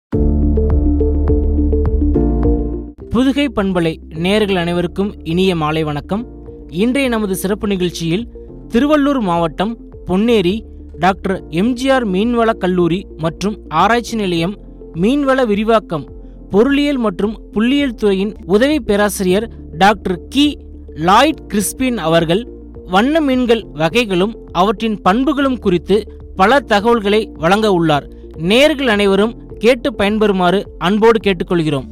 புதுகை பண்பலை நேயர்கள் அனைவருக்கும் இனிய மாலை வணக்கம் இன்றைய நமது சிறப்பு நிகழ்ச்சியில் திருவள்ளூர் மாவட்டம் பொன்னேரி டாக்டர் எம்ஜிஆர் மீன்வள கல்லூரி மற்றும் ஆராய்ச்சி நிலையம் மீன்வள விரிவாக்கம் பொருளியல் மற்றும் புள்ளியியல் துறையின் உதவி பேராசிரியர் டாக்டர் கி லாய்ட் கிறிஸ்பின் அவர்கள் வண்ண மீன்கள் வகைகளும் அவற்றின் பண்புகளும் குறித்து பல தகவல்களை வழங்க உள்ளார் நேர்கள் அனைவரும் கேட்டு பயன்பெறுமாறு அன்போடு கேட்டுக்கொள்கிறோம்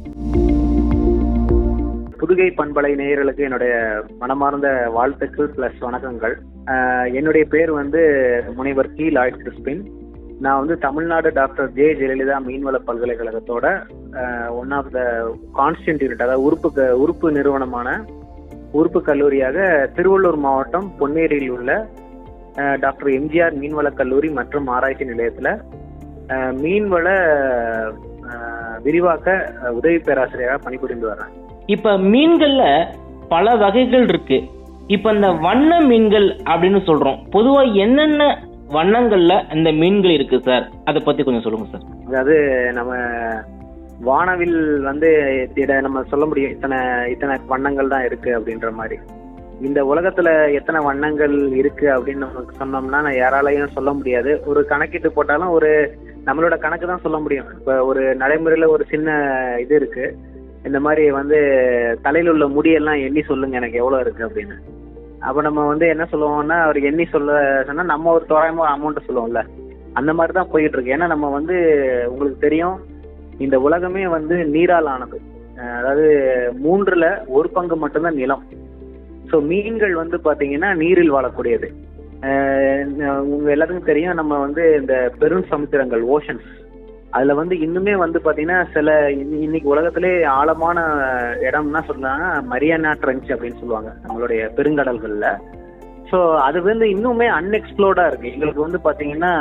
புதுகை பண்பலை நேயர்களுக்கு என்னுடைய மனமார்ந்த வாழ்த்துக்கள் பிளஸ் வணக்கங்கள் ஆஹ் என்னுடைய பேர் வந்து முனைவர் கி லாய்ட் கிறிஸ்பின் நான் வந்து தமிழ்நாடு டாக்டர் ஜே ஜெயலலிதா மீன்வள பல்கலைக்கழகத்தோட one of the constant unit அதாவது உறுப்பு க- உறுப்பு நிறுவனமான உறுப்பு கல்லூரியாக திருவள்ளூர் மாவட்டம் பொன்னேரியில் உள்ள ஆஹ் டாக்டர் எம்ஜிஆர் மீன்வள கல்லூரி மற்றும் ஆராய்ச்சி நிலையத்தில் ஆஹ் மீன்வள ஆஹ் விரிவாக்க ஆஹ் உதவி பேராசிரியராக பணிபுரிந்து வரேன் இப்ப மீன்கள்ல பல வகைகள் இருக்கு இப்ப இந்த வண்ண மீன்கள் அப்படின்னு சொல்றோம் பொதுவா என்னென்ன வண்ணங்கள்ல இந்த மீன்கள் இருக்கு சார் அதை பத்தி கொஞ்சம் சொல்லுங்க சார் அதாவது நம்ம வானவில் வந்து இத நம்ம சொல்ல முடியும் இத்தனை இத்தனை வண்ணங்கள் தான் இருக்கு அப்படின்ற மாதிரி இந்த உலகத்துல எத்தனை வண்ணங்கள் இருக்கு அப்படின்னு நமக்கு சொன்னோம்னா நான் யாராலையும் சொல்ல முடியாது ஒரு கணக்கிட்டு போட்டாலும் ஒரு நம்மளோட கணக்கு தான் சொல்ல முடியும் இப்ப ஒரு நடைமுறையில ஒரு சின்ன இது இருக்கு இந்த மாதிரி வந்து தலையில உள்ள முடியெல்லாம் எண்ணி சொல்லுங்க எனக்கு எவ்வளவு இருக்கு அப்படின்னு அப்ப நம்ம வந்து என்ன சொல்லுவோம்னா அவர் எண்ணி சொல்ல சொன்னா நம்ம ஒரு தோராயமா அமௌண்ட் சொல்லுவோம்ல அந்த மாதிரி தான் போயிட்டு இருக்கு ஏன்னா நம்ம வந்து உங்களுக்கு தெரியும் இந்த உலகமே வந்து நீரால் ஆனது அஹ் அதாவது மூன்றுல ஒரு பங்கு மட்டும்தான் நிலம் ஸோ மீன்கள் வந்து பாத்தீங்கன்னா நீரில் வாழக்கூடியது அஹ் உங்க எல்லாத்துக்கும் தெரியும் நம்ம வந்து இந்த பெரும் சமுத்திரங்கள் ஓஷன்ஸ் அதுல வந்து இன்னுமே வந்து பாத்தீங்கன்னா சில இன்னி- இன்னைக்கு உலகத்திலே ஆழமான இடம்னா சொல்றாங்க மரியானா ட்ரெஞ்ச் அப்படின்னு சொல்லுவாங்க நம்மளுடைய பெருங்கடல்கள்ல ஸோ அது வந்து இன்னுமே அன்எக்ஸ்ப்ளோர்டா இருக்கு எங்களுக்கு வந்து பாத்தீங்கன்னா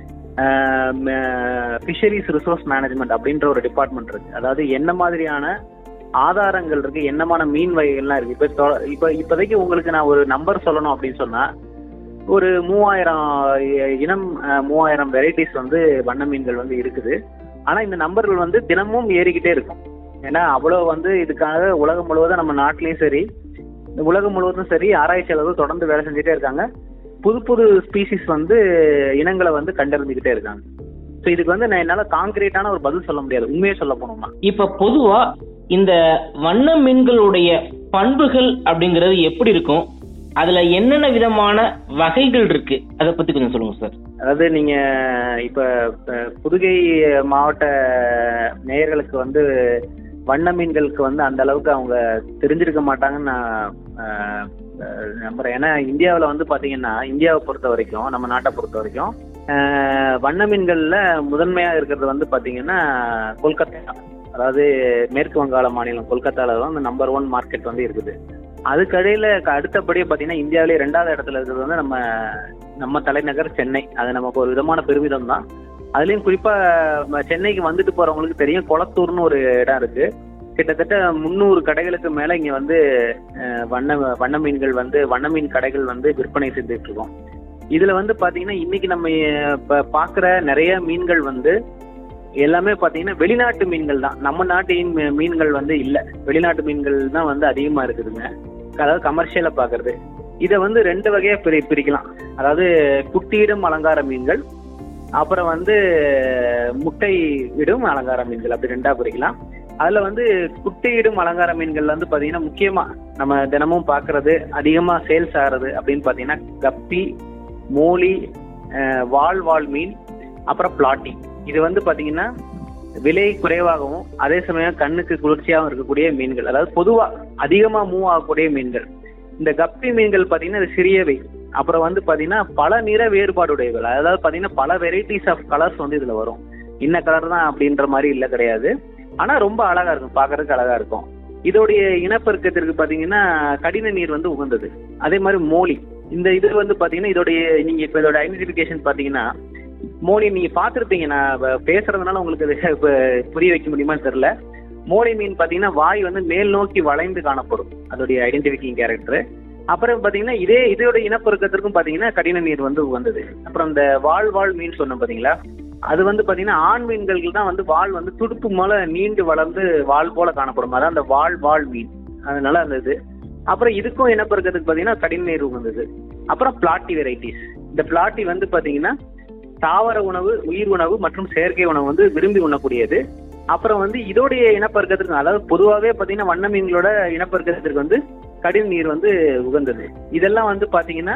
ஃபிஷரிஸ் ரிசோர்ஸ் மேனேஜ்மெண்ட் அப்படின்ற ஒரு டிபார்ட்மெண்ட் இருக்கு அதாவது என்ன மாதிரியான ஆதாரங்கள் இருக்கு என்னமான மீன் வகைகள்லாம் இருக்கு இப்ப தொ- இப்ப இப்போதைக்கு உங்களுக்கு நான் ஒரு நம்பர் சொல்லணும் அப்படின்னு சொன்னா ஒரு மூவாயிரம் இ- இனம் அஹ், மூவாயிரம் வெரைட்டிஸ் வந்து வண்ண மீன்கள் வந்து இருக்குது ஆனா இந்த நம்பர்கள் வந்து தினமும் ஏறிக்கிட்டே இருக்கும் ஏன்னா அவ்வளவு வந்து இதுக்காக உலகம் முழுவதும் நம்ம நாட்டிலயும் சரி இந்த உலகம் முழுவதும் சரி ஆராய்ச்சியாளர்கள் தொடர்ந்து வேலை செஞ்சுட்டே இருக்காங்க புது புது ஸ்பீசிஸ் வந்து இனங்களை வந்து கண்டறிஞ்சுக்கிட்டே இருக்காங்க ஸோ இதுக்கு வந்து நான் என்னால காங்கிரீட்டான ஒரு பதில் சொல்ல முடியாது உண்மையை சொல்ல போனோம்னா இப்ப பொதுவா இந்த வண்ண மீன்களுடைய பண்புகள் அப்படிங்கிறது எப்படி இருக்கும் அதுல என்னென்ன விதமான வகைகள் இருக்கு அதை பத்தி கொஞ்சம் சொல்லுங்க சார் அதாவது நீங்க இப்ப அஹ், புதுகை மாவட்ட நேயர்களுக்கு வந்து வண்ண மீன்களுக்கு வந்து அந்த அளவுக்கு அவங்க தெரிஞ்சிருக்க மாட்டாங்கன்னு நான் அஹ், அஹ், நம்புறேன் ஏன்னா இந்தியாவில் வந்து பாத்தீங்கன்னா இந்தியாவை பொறுத்த வரைக்கும் நம்ம நாட்டை பொறுத்த வரைக்கும் அஹ், வண்ண மீன்கள்ல முதன்மையா இருக்கிறது வந்து பாத்தீங்கன்னா கொல்கத்தா அதாவது மேற்கு வங்காள மாநிலம் கொல்கத்தால தான் அந்த நம்பர் ஒன் மார்க்கெட் வந்து இருக்குது அதுக்கு இடையில க- அடுத்தபடியே பாத்தீங்கன்னா இந்தியாவிலேயே ரெண்டாவது இடத்துல இருக்கிறது வந்து நம்ம நம்ம தலைநகர் சென்னை அது நமக்கு ஒரு விதமான பெருமிதம் தான் அதுலயும் குறிப்பா ம- சென்னைக்கு வந்துட்டு போறவங்களுக்கு தெரியும் கொளத்தூர்னு ஒரு இடம் இருக்கு கிட்டத்தட்ட முந்நூறு கடைகளுக்கு மேல இங்க வந்து அஹ், வண்ண வண்ண மீன்கள் வந்து வண்ண மீன் கடைகள் வந்து விற்பனை செஞ்சுட்டு இருக்கோம் இதுல வந்து பாத்தீங்கன்னா இன்னைக்கு நம்ம அஹ், ப- பாக்குற நிறைய மீன்கள் வந்து எல்லாமே பாத்தீங்கன்னா வெளிநாட்டு மீன்கள் தான் நம்ம நாட்டின் மீ- மீன்கள் வந்து இல்ல வெளிநாட்டு மீன்கள் தான் வந்து அதிகமா இருக்குதுங்க அதாவது கமர்ஷியலா பாக்குறது இதை வந்து ரெண்டு வகையா பிரி பிரிக்கலாம் அதாவது குட்டியிடும் அலங்கார மீன்கள் அப்புறம் வந்து முட்டை இடும் அலங்கார மீன்கள் அப்படி ரெண்டா பிரிக்கலாம் அதுல வந்து குட்டியிடும் அலங்கார மீன்கள் வந்து பாத்தீங்கன்னா முக்கியமா நம்ம தினமும் பாக்குறது அதிகமா சேல்ஸ் ஆகுறது அப்படின்னு பாத்தீங்கன்னா கப்பி மோலி அஹ், வால் வால் மீன் அப்புறம் பிளாட்டி இது வந்து பாத்தீங்கன்னா விலை குறைவாகவும் அதே சமயம் கண்ணுக்கு குளிர்ச்சியாகவும் இருக்கக்கூடிய மீன்கள் அதாவது பொதுவா அதிகமா மூவ் ஆகக்கூடிய மீன்கள் இந்த கப்பி மீன்கள் பாத்தீங்கன்னா இது சிறியவை அப்புறம் வந்து பாத்தீங்கன்னா பல நிற வேறுபாடுடையவை அதாவது பாத்தீங்கன்னா பல வெரைட்டிஸ் ஆஃப் கலர்ஸ் வந்து இதுல வரும் இன்ன கலர் தான் அப்படின்ற மாதிரி இல்ல கிடையாது ஆனா ரொம்ப அழகா இருக்கும் பாக்குறதுக்கு அழகா இருக்கும் இதோடைய இனப்பெருக்கத்திற்கு பாத்தீங்கன்னா கடின நீர் வந்து உகந்தது அதே மாதிரி மோலி இந்த இது வந்து பாத்தீங்கன்னா இதோடைய நீங்க இப்ப இதோட ஐடென்டிபிகேஷன் பாத்தீங்கன்னா மோலி நீங்க பாத்திருப்பீங்க நான் இப்ப பேசுறதுனால உங்களுக்கு அது இப்ப புரிய வைக்க முடியுமான்னு தெரியல மோலி மீன் பாத்தீங்கன்னா வாய் வந்து மேல் நோக்கி வளைந்து காணப்படும் அதோடைய ஐடென்டிஃபிகிங் கேரக்டர் அப்புறம் பாத்தீங்கன்னா இதே இதோட இனப்பெருக்கத்திற்கும் பாத்தீங்கன்னா கடின நீர் வந்து உகந்தது அப்புறம் இந்த வாழ் வாழ் மீன் சொன்னோம் பாத்தீங்களா அது வந்து பாத்தீங்கன்னா ஆண் மீன்களுக்கு தான் வந்து வால் வந்து துடுப்பு மேல நீண்டு வளர்ந்து வால் போல காணப்படும் அதான் அந்த வால் வால் மீன் அதனால அந்த இது அப்புறம் இதுக்கும் இனப்பெருக்கத்துக்கு பாத்தீங்கன்னா கடின நீர் உகந்தது அப்புறம் பிளாட்டி வெரைட்டிஸ் இந்த பிளாட்டி வந்து பாத்தீங்கன்னா தாவர உணவு உயிர் உணவு மற்றும் செயற்கை உணவு வந்து விரும்பி உண்ணக்கூடியது அப்புறம் வந்து இதோடைய இனப்பெருக்கத்திற்கு அதாவது பொதுவாகவே பார்த்தீங்கன்னா வண்ண மீன்களோட இனப்பெருக்கத்திற்கு வந்து கடின நீர் வந்து உகந்தது இதெல்லாம் வந்து பார்த்தீங்கன்னா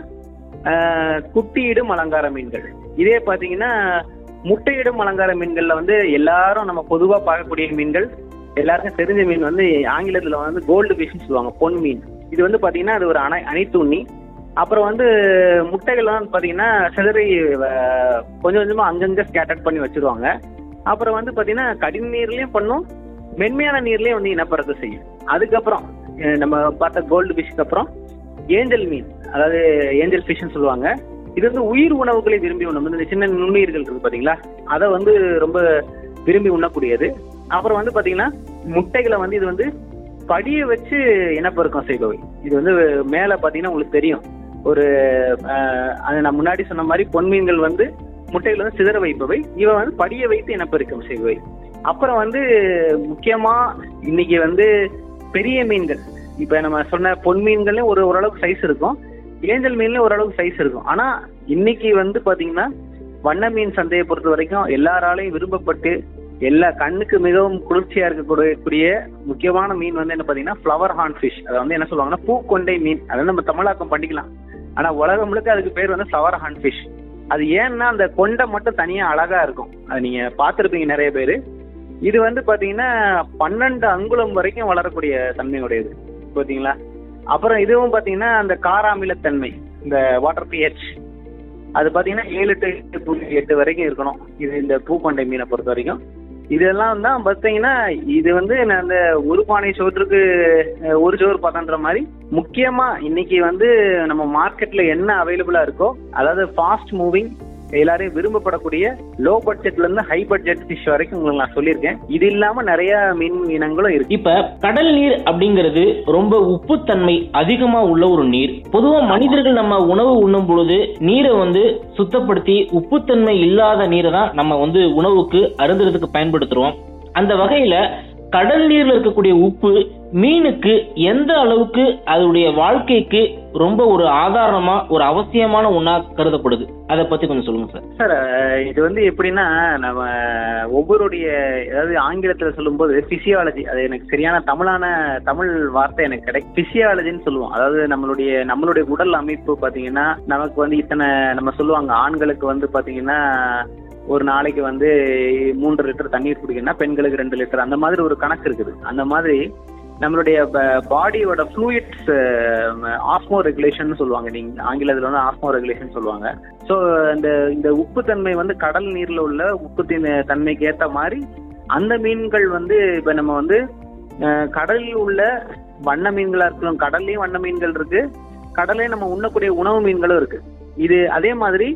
ஆஹ், குட்டியிடும் அலங்கார மீன்கள் இதே பார்த்தீங்கன்னா முட்டையிடும் அலங்கார மீன்கள்ல வந்து எல்லாரும் நம்ம பொதுவாக பார்க்கக்கூடிய மீன்கள் எல்லாருக்கும் தெரிஞ்ச மீன் வந்து ஆங்கிலத்தில் வந்து கோல்டு ஃபிஷ்னு சொல்லுவாங்க பொன் மீன் இது வந்து பார்த்தீங்கன்னா அது ஒரு அணை அனைத்துண்ணி அப்புறம் வந்து முட்டைகள்லாம் வந்து பார்த்தீங்கன்னா சிதறி அஹ், கொஞ்சம் கொஞ்சமாக அங்கங்கே ஸ்கேட்டர் பண்ணி வச்சிருவாங்க அப்புறம் வந்து பார்த்தீங்கன்னா கடின நீர்லயும் பண்ணும் மென்மையான நீர்லயும் வந்து இனப்பெருக்கம் செய்யும் அதுக்கப்புறம் அஹ், நம்ம பார்த்த கோல்டு ஃபிஷ்க்கு அப்புறம் ஏஞ்சல் மீன் அதாவது ஏஞ்சல் ஃபிஷ்னு சொல்லுவாங்க இது வந்து உயிர் உணவுகளை விரும்பி உண்ணும் இந்த சின்ன நுண்ணுயிர்கள் இருக்கு பாத்தீங்களா அதை வந்து ரொம்ப விரும்பி உண்ணக்கூடியது அப்புறம் வந்து பாத்தீங்கன்னா முட்டைகளை வந்து இது வந்து படிய வச்சு இனப்பெருக்கம் செய்பவை இது வந்து மேல பாத்தீங்கன்னா உங்களுக்கு தெரியும் ஒரு அஹ், அது நான் முன்னாடி சொன்ன மாதிரி பொன் மீன்கள் வந்து முட்டைகளை வந்து சிதற வைப்பவை இவ வந்து படிய வைத்து இனப்பெருக்கம் செய்பவை அப்புறம் வந்து முக்கியமா இன்னைக்கு வந்து பெரிய மீன்கள் இப்ப நம்ம சொன்ன பொன் மீன்கள்லயும் ஒரு ஓரளவுக்கு சைஸ் இருக்கும் ஏஞ்சல் மீன்லயும் ஓரளவுக்கு சைஸ் இருக்கும் ஆனா இன்னைக்கு வந்து பாத்தீங்கன்னா வண்ண மீன் சந்தையை பொறுத்த வரைக்கும் எல்லாராலையும் விரும்பப்பட்டு எல்லா கண்ணுக்கு மிகவும் குளிர்ச்சியா இருக்கக்கூடிய கூடிய முக்கியமான மீன் வந்து என்ன பாத்தீங்கன்னா ஃப்ளவர் ஹார்ன் ஃபிஷ் அதை வந்து என்ன சொல்லுவாங்கன்னா பூக்கொண்டை மீன் அதை நம்ம தமிழாக்கம் பண்ணிக்கலாம் ஆனா உலகம் முழுக்க அதுக்கு பேர் வந்து ஃப்ளவர் ஹார்ன் ஃபிஷ் அது ஏன்னா அந்த கொண்டை மட்டும் தனியா அழகா இருக்கும் அது நீங்க பார்த்திருப்பீங்க நிறைய பேர் இது வந்து பாத்தீங்கன்னா பன்னெண்டு அங்குலம் வரைக்கும் வளரக்கூடிய தன்மையுடையது பாத்தீங்களா அப்புறம் இதுவும் பாத்தீங்கன்னா அந்த காராமிலத்தன்மை இந்த வாட்டர் பிஹெச் அது பாத்தீங்கன்னா ஏழு டு எட்டு புள்ளி எட்டு வரைக்கும் இருக்கணும் இது இந்த பூக்கொண்டை மீனை பொறுத்த வரைக்கும் இதெல்லாம் தான் பார்த்தீங்கன்னா இது வந்து நான் அந்த ஒரு பானை சோற்றுக்கு அஹ், ஒரு சோறு பதன்ற மாதிரி முக்கியமா இன்னைக்கு வந்து நம்ம மார்க்கெட்ல என்ன அவைலபிளா இருக்கோ அதாவது ஃபாஸ்ட் மூவிங் எல்லாரையும் விரும்பப்படக்கூடிய லோ பட்ஜெட்ல இருந்து ஹை பட்ஜெட் ஃபிஷ் வரைக்கும் உங்களுக்கு நான் சொல்லியிருக்கேன் இது இல்லாம நிறைய மீன் இனங்களும் இருக்கு இப்ப கடல் நீர் அப்படிங்கிறது ரொம்ப உப்புத்தன்மை அதிகமா உள்ள ஒரு நீர் பொதுவா மனிதர்கள் நம்ம உணவு உண்ணும் பொழுது நீரை வந்து சுத்தப்படுத்தி உப்புத்தன்மை இல்லாத நீரை தான் நம்ம வந்து உணவுக்கு அருந்துறதுக்கு பயன்படுத்துறோம் அந்த வகையில கடல் நீர்ல இருக்கக்கூடிய உப்பு மீனுக்கு எந்த அளவுக்கு அதனுடைய வாழ்க்கைக்கு ரொம்ப ஒரு ஆதாரமா ஒரு அவசியமான ஒண்ணா கருதப்படுது அதை பத்தி கொஞ்சம் சொல்லுங்க சார் சார் அஹ், இது வந்து எப்படின்னா நம்ம ஒவ்வொருடைய அதாவது ஆங்கிலத்துல சொல்லும்போது பிசியாலஜி அது எனக்கு சரியான தமிழான தமிழ் வார்த்தை எனக்கு கிடைக்கும் பிசியாலஜின்னு சொல்லுவோம் அதாவது நம்மளுடைய நம்மளுடைய உடல் அமைப்பு பாத்தீங்கன்னா நமக்கு வந்து இத்தனை நம்ம சொல்லுவாங்க ஆண்களுக்கு வந்து பாத்தீங்கன்னா ஒரு நாளைக்கு வந்து மூன்று லிட்டர் தண்ணீர் குடிக்கணும்னா பெண்களுக்கு ரெண்டு லிட்டர் அந்த மாதிரி ஒரு கணக்கு இருக்குது அந்த மாதிரி நம்மளுடைய பாடியோட ஃப்ளூயிட்ஸ் ஆஸ்மோ ரெகுலேஷன் சொல்லுவாங்க நீங்க ஆங்கிலத்தில் வந்து ஆஸ்மோ ரெகுலேஷன் சொல்லுவாங்க ஸோ இந்த இந்த உப்புத்தன்மை வந்து கடல் நீர்ல உள்ள உப்பு தின- தன்மைக்கு ஏற்ற மாதிரி அந்த மீன்கள் வந்து இப்போ நம்ம வந்து அஹ், கடலில் உள்ள வண்ண மீன்களா இருக்கலாம் கடல்லையும் வண்ண மீன்கள் இருக்கு கடல்லையும் நம்ம உண்ணக்கூடிய உணவு மீன்களும் இருக்கு இது அதே மாதிரி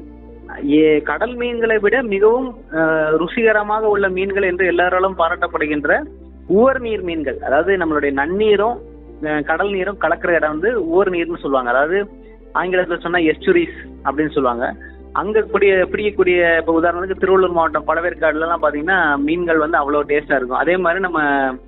ஏ- கடல் மீன்களை விட மிகவும் அஹ், ருசிகரமாக உள்ள மீன்கள் என்று எல்லாராலும் பாராட்டப்படுகின்ற உவர் நீர் மீன்கள் அதாவது நம்மளுடைய நன்னீரும் அஹ், கடல் நீரும் கலக்கிற இடம் வந்து உவர் நீர்னு சொல்லுவாங்க அதாவது ஆங்கிலத்தில் சொன்னா எஸ்டுரிஸ் அப்படின்னு சொல்லுவாங்க அங்க கூடிய பிடிக்கக்கூடிய இப்போ உதாரணத்துக்கு திருவள்ளூர் மாவட்டம் பழவேற்காடுலலாம் பார்த்தீங்கன்னா மீன்கள் வந்து அவ்வளோ டேஸ்டா இருக்கும் அதே மாதிரி நம்ம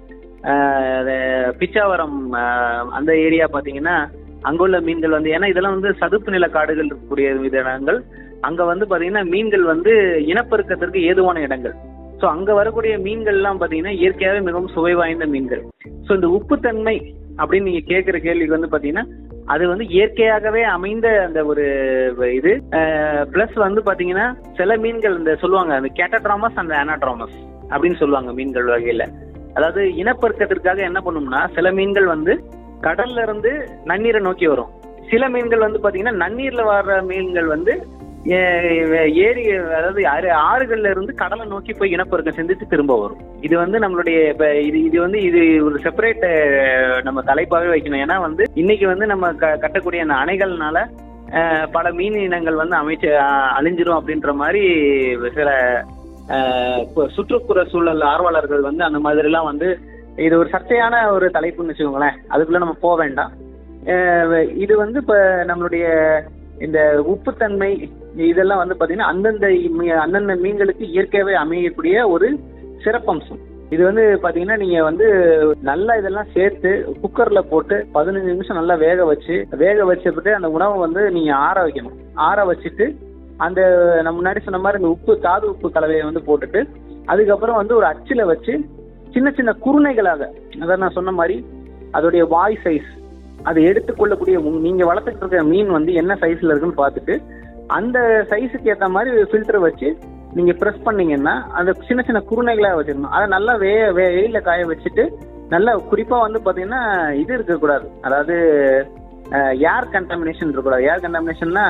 அஹ், அது பிச்சாவரம் அஹ், அந்த ஏரியா பார்த்தீங்கன்னா அங்குள்ள மீன்கள் வந்து ஏன்னா இதெல்லாம் வந்து சதுப்பு நில காடுகள் இருக்கக்கூடிய வித இடங்கள் அங்க வந்து பாத்தீங்கன்னா மீன்கள் வந்து இனப்பெருக்கத்திற்கு ஏதுவான இடங்கள் ஸோ அங்க வரக்கூடிய மீன்கள்லாம் பாத்தீங்கன்னா இயற்கையாகவே மிகவும் சுவை வாய்ந்த மீன்கள் ஸோ இந்த உப்புத்தன்மை அப்படின்னு நீங்க கேட்குற கேள்விக்கு வந்து பாத்தீங்கன்னா அது வந்து இயற்கையாகவே அமைந்த அந்த ஒரு இது பிளஸ் வந்து பாத்தீங்கன்னா சில மீன்கள் இந்த சொல்லுவாங்க அந்த கேட்டட்ராமஸ் அந்த அனாட்ராமஸ் அப்படின்னு சொல்லுவாங்க மீன்கள் வகையில அதாவது இனப்பெருக்கத்திற்காக என்ன பண்ணும்னா சில மீன்கள் வந்து கடல்ல இருந்து நன்னீரை நோக்கி வரும் சில மீன்கள் வந்து பாத்தீங்கன்னா நன்னீர்ல வர்ற மீன்கள் வந்து ஏ- ஏரி அதாவது ஆறு- ஆறுகள்ல இருந்து கடலை நோக்கி போய் இனப்பெருக்கம் செஞ்சுட்டு திரும்ப வரும் இது வந்து நம்மளுடைய இப்ப இது இது வந்து இது ஒரு செப்பரேட் நம்ம தலைப்பாகவே வைக்கணும் ஏன்னா வந்து இன்னைக்கு வந்து நம்ம க- கட்டக்கூடிய அந்த அணைகள்னால அஹ், பல மீன் இனங்கள் வந்து அமைச்சு அஹ், அழிஞ்சிரும் அப்படின்ற மாதிரி சில அஹ், இப்ப சுற்றுப்புற சூழல் ஆர்வலர்கள் வந்து அந்த மாதிரிலாம் வந்து இது ஒரு சர்ச்சையான ஒரு தலைப்புன்னு வச்சுக்கோங்களேன் அதுக்குள்ள நம்ம போக வேண்டாம் அஹ், இது வந்து இப்ப நம்மளுடைய இந்த உப்புத்தன்மை இதெல்லாம் வந்து பாத்தீங்கன்னா அந்தந்த மீ- அந்தந்த மீன்களுக்கு இயற்கையாகவே அமையக்கூடிய ஒரு சிறப்பம்சம் இது வந்து பாத்தீங்கன்னா நீங்க வந்து நல்லா இதெல்லாம் சேர்த்து குக்கர்ல போட்டு பதினஞ்சு நிமிஷம் நல்லா வேக வச்சு வேக வச்சப்பட்டு அந்த உணவை வந்து நீங்க ஆற வைக்கணும் ஆற வச்சுட்டு அந்த நம்ம முன்னாடி சொன்ன மாதிரி இந்த உப்பு தாது உப்பு கலவையை வந்து போட்டுட்டு அதுக்கப்புறம் வந்து ஒரு அச்சில வச்சு சின்ன சின்ன குருணைகளாக அதான் நான் சொன்ன மாதிரி அதோடைய வாய் சைஸ் அதை எடுத்துக்கொள்ளக்கூடிய உங்க- நீங்க வளர்த்துட்டு இருக்க மீன் வந்து என்ன சைஸ்ல இருக்குன்னு பார்த்துட்டு அந்த சைஸுக்கு ஏத்த மாதிரி ஃபில்டர் வச்சு நீங்க பிரஸ் பண்ணீங்கன்னா அந்த சின்ன சின்ன குருணைகளா வச்சிருக்கணும் அதை நல்லா வே வே- வெயில்ல காய வச்சுட்டு நல்லா குறிப்பா வந்து பாத்தீங்கன்னா இது இருக்கக்கூடாது அதாவது ஏர் கண்டாமினேஷன் இருக்கக்கூடாது ஏர் கண்டாமினேஷன்னா